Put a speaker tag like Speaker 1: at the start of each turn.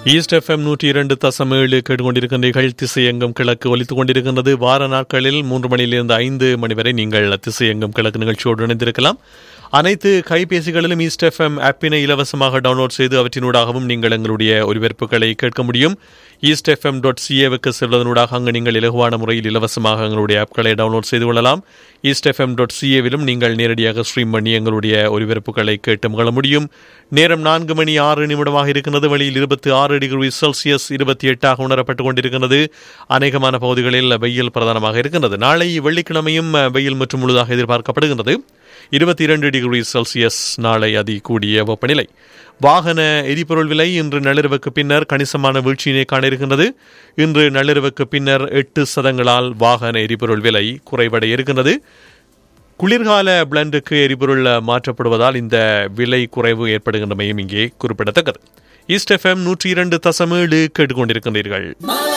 Speaker 1: east FM நூற்றி இரண்டு தசம் ஏழு கேட்டுக்கொண்டிருக்கின்றீர்கள் திசையங்கம் கிழக்கு ஒலித்துக் கொண்டிருக்கின்றது வார நாட்களில் மூன்று மணியிலிருந்து ஐந்து மணி வரை நீங்கள் திசையங்கம் கிழக்கு நிகழ்ச்சியோடு இணைந்திருக்கலாம் அனைத்து கைபேசிகளிலும் ஈஸ்ட் எஃப்எம் ஆப்பினை இலவசமாக டவுன்லோட் செய்து அவற்றினூடாகவும் நீங்கள் எங்களுடைய ஒலிபரப்புகளை கேட்க முடியும் ஈஸ்ட் எஃப்எம் டாட் சிஏவுக்கு செல்வதனூடாக அங்கு நீங்கள் இலகுவான முறையில் இலவசமாக எங்களுடைய ஆப்களை டவுன்லோட் செய்து கொள்ளலாம் ஈஸ்ட் எஃப்எம் டாட் சிஏவிலும் நீங்கள் நேரடியாக ஸ்ட்ரீம் பண்ணி எங்களுடைய ஒலிபரப்புகளை கேட்டு மகள முடியும் நேரம் நான்கு மணி ஆறு நிமிடமாக இருக்கின்றது வெளியில் இருபத்தி ஆறு டிகிரி செல்சியஸ் இருபத்தி எட்டாக உணரப்பட்டுக் கொண்டிருக்கின்றது அநேகமான பகுதிகளில் வெயில் பிரதானமாக இருக்கின்றது நாளை வெள்ளிக்கிழமையும் வெயில் மற்றும் முழுதாக எதிர்பார்க்கப்படுகின்றது இருபத்தி இரண்டு டிகிரி செல்சியஸ் நாளை அதி கூடிய வெப்பநிலை வாகன எரிபொருள் விலை இன்று நள்ளிரவுக்கு பின்னர் கணிசமான வீழ்ச்சியினை காண இருக்கின்றது இன்று நள்ளிரவுக்கு பின்னர் எட்டு சதங்களால் வாகன எரிபொருள் விலை குறைவடைய இருக்கின்றது குளிர்கால பிளண்டுக்கு எரிபொருள் மாற்றப்படுவதால் இந்த விலை குறைவு ஏற்படுகின்றமையும் இங்கே குறிப்பிடத்தக்கது ஈஸ்ட் எஃப்எம் நூற்றி இரண்டு தசமேழு கேட்டுக்கொண்டிருக்கின்றீர்கள்